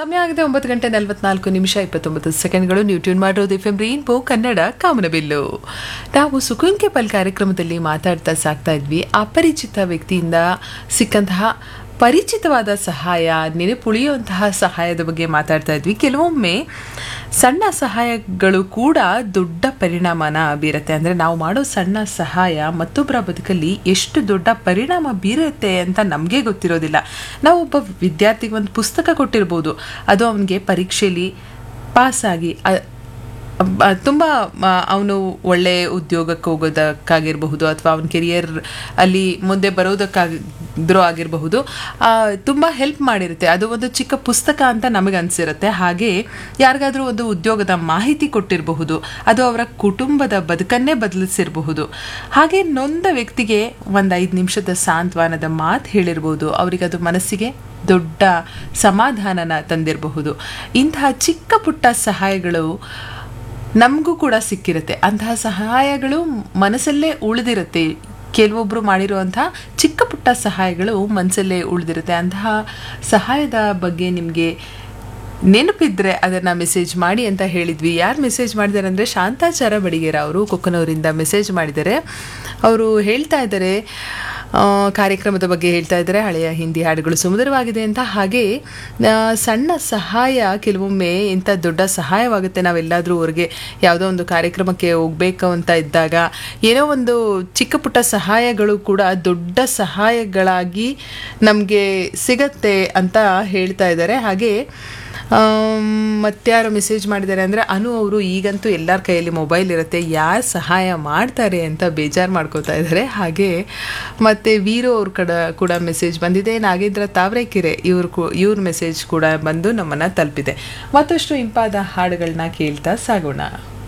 ಸಮಯ ಆಗಿದೆ ಒಂಬತ್ತು ಗಂಟೆ ನಲವತ್ನಾಲ್ಕು ನಿಮಿಷ ಇಪ್ಪತ್ತೊಂಬತ್ತು ಸೆಕೆಂಡ್ಗಳು ನೀವು ಟ್ಯೂನ್ ಮಾಡಿರೋದು ಎಫ್ ಎಂ ರೈನ್ಬೋ ಕನ್ನಡ ಕಾಮನಬಿಲ್ಲು ನಾವು ಸುಕುಂಕೆ ಪಲ್ ಕಾರ್ಯಕ್ರಮದಲ್ಲಿ ಮಾತಾಡ್ತಾ ಸಾಕ್ತಾ ಇದ್ವಿ ಅಪರಿಚಿತ ವ್ಯಕ್ತಿಯಿಂದ ಸಿಕ್ಕಂತಹ ಪರಿಚಿತವಾದ ಸಹಾಯ ನೆನಪುಳಿಯುವಂತಹ ಸಹಾಯದ ಬಗ್ಗೆ ಮಾತಾಡ್ತಾ ಇದ್ವಿ ಕೆಲವೊಮ್ಮೆ ಸಣ್ಣ ಸಹಾಯಗಳು ಕೂಡ ದೊಡ್ಡ ಪರಿಣಾಮನ ಬೀರುತ್ತೆ ಅಂದರೆ ನಾವು ಮಾಡೋ ಸಣ್ಣ ಸಹಾಯ ಮತ್ತೊಬ್ಬರ ಬದುಕಲ್ಲಿ ಎಷ್ಟು ದೊಡ್ಡ ಪರಿಣಾಮ ಬೀರುತ್ತೆ ಅಂತ ನಮಗೆ ಗೊತ್ತಿರೋದಿಲ್ಲ ನಾವು ಒಬ್ಬ ವಿದ್ಯಾರ್ಥಿಗೆ ಒಂದು ಪುಸ್ತಕ ಕೊಟ್ಟಿರ್ಬೋದು ಅದು ಅವನಿಗೆ ಪರೀಕ್ಷೆಯಲ್ಲಿ ಪಾಸಾಗಿ ಅ- ಬ- ತುಂಬ ಅವನು ಒಳ್ಳೆ ಉದ್ಯೋಗಕ್ಕೆ ಹೋಗೋದಕ್ಕಾಗಿರಬಹುದು ಅಥವಾ ಅವನ ಕೆರಿಯರ್ ಅಲ್ಲಿ ಮುಂದೆ ಬರೋದಕ್ಕಾಗಿದ್ರೂ ಆಗಿರಬಹುದು ತುಂಬ ಹೆಲ್ಪ್ ಮಾಡಿರುತ್ತೆ ಅದು ಒಂದು ಚಿಕ್ಕ ಪುಸ್ತಕ ಅಂತ ನಮಗೆ ಅನಿಸಿರುತ್ತೆ ಹಾಗೆ ಯಾರಿಗಾದ್ರೂ ಒಂದು ಉದ್ಯೋಗದ ಮಾಹಿತಿ ಕೊಟ್ಟಿರಬಹುದು ಅದು ಅವರ ಕುಟುಂಬದ ಬದುಕನ್ನೇ ಬದಲಿಸಿರಬಹುದು ಹಾಗೆ ನೊಂದ ವ್ಯಕ್ತಿಗೆ ಒಂದು ಐದು ನಿಮಿಷದ ಸಾಂತ್ವನದ ಮಾತು ಹೇಳಿರ್ಬೋದು ಅವರಿಗೆ ಅದು ಮನಸ್ಸಿಗೆ ದೊಡ್ಡ ಸಮಾಧಾನನ ತಂದಿರಬಹುದು ಇಂತಹ ಚಿಕ್ಕ ಪುಟ್ಟ ಸಹಾಯಗಳು ನಮಗೂ ಕೂಡ ಸಿಕ್ಕಿರುತ್ತೆ ಅಂತಹ ಸಹಾಯಗಳು ಮನಸ್ಸಲ್ಲೇ ಉಳಿದಿರುತ್ತೆ ಕೆಲವೊಬ್ಬರು ಮಾಡಿರುವಂತಹ ಚಿಕ್ಕ ಪುಟ್ಟ ಸಹಾಯಗಳು ಮನಸ್ಸಲ್ಲೇ ಉಳಿದಿರುತ್ತೆ ಅಂತಹ ಸಹಾಯದ ಬಗ್ಗೆ ನಿಮಗೆ ನೆನಪಿದ್ರೆ ಅದನ್ನು ಮೆಸೇಜ್ ಮಾಡಿ ಅಂತ ಹೇಳಿದ್ವಿ ಯಾರು ಮೆಸೇಜ್ ಮಾಡಿದ್ದಾರೆ ಅಂದರೆ ಶಾಂತಾಚಾರ ಬಡಿಗೇರ ಅವರು ಕೊಕ್ಕನೂರಿಂದ ಮೆಸೇಜ್ ಮಾಡಿದ್ದಾರೆ ಅವರು ಹೇಳ್ತಾ ಇದ್ದಾರೆ ಆ, ಕಾರ್ಯಕ್ರಮದ ಬಗ್ಗೆ ಹೇಳ್ತಾ ಇದ್ದಾರೆ ಹಳೆಯ ಹಿಂದಿ ಹಾಡುಗಳು ಸುಮಧುರವಾಗಿದೆ ಅಂತ ಹಾಗೆ ಆ, ಸಣ್ಣ ಸಹಾಯ ಕೆಲವೊಮ್ಮೆ ಇಂಥ ದೊಡ್ಡ ಸಹಾಯವಾಗುತ್ತೆ ನಾವೆಲ್ಲಾದರೂ ಅವ್ರಿಗೆ ಯಾವುದೋ ಒಂದು ಕಾರ್ಯಕ್ರಮಕ್ಕೆ ಹೋಗ್ಬೇಕು ಅಂತ ಇದ್ದಾಗ ಏನೋ ಒಂದು ಚಿಕ್ಕ ಪುಟ್ಟ ಸಹಾಯಗಳು ಕೂಡ ದೊಡ್ಡ ಸಹಾಯಗಳಾಗಿ ನಮಗೆ ಸಿಗತ್ತೆ ಅಂತ ಹೇಳ್ತಾ ಇದ್ದಾರೆ ಹಾಗೆ ಆಮ್, ಮತ್ಯಾರು ಮೆಸೇಜ್ ಮಾಡಿದ್ದಾರೆ ಅಂದರೆ ಅನು ಅವರು ಈಗಂತೂ ಎಲ್ಲರ ಕೈಯಲ್ಲಿ ಮೊಬೈಲ್ ಇರುತ್ತೆ ಯಾರು ಸಹಾಯ ಮಾಡ್ತಾರೆ ಅಂತ ಬೇಜಾರು ಮಾಡ್ಕೋತಾ ಇದ್ದಾರೆ ಹಾಗೆ ಮತ್ತು ವೀರು ಅವ್ರ ಕಡೆ ಕೂಡ ಮೆಸೇಜ್ ಬಂದಿದೆ ನಾಗೇಂದ್ರ ತಾವರೆಕೆರೆ ಇವ್ರ ಕು ಇವ್ರ ಮೆಸೇಜ್ ಕೂಡ ಬಂದು ನಮ್ಮನ್ನು ತಲುಪಿದೆ ಮತ್ತಷ್ಟು ಇಂಪಾದ ಹಾಡುಗಳನ್ನ ಕೇಳ್ತಾ ಸಾಗೋಣ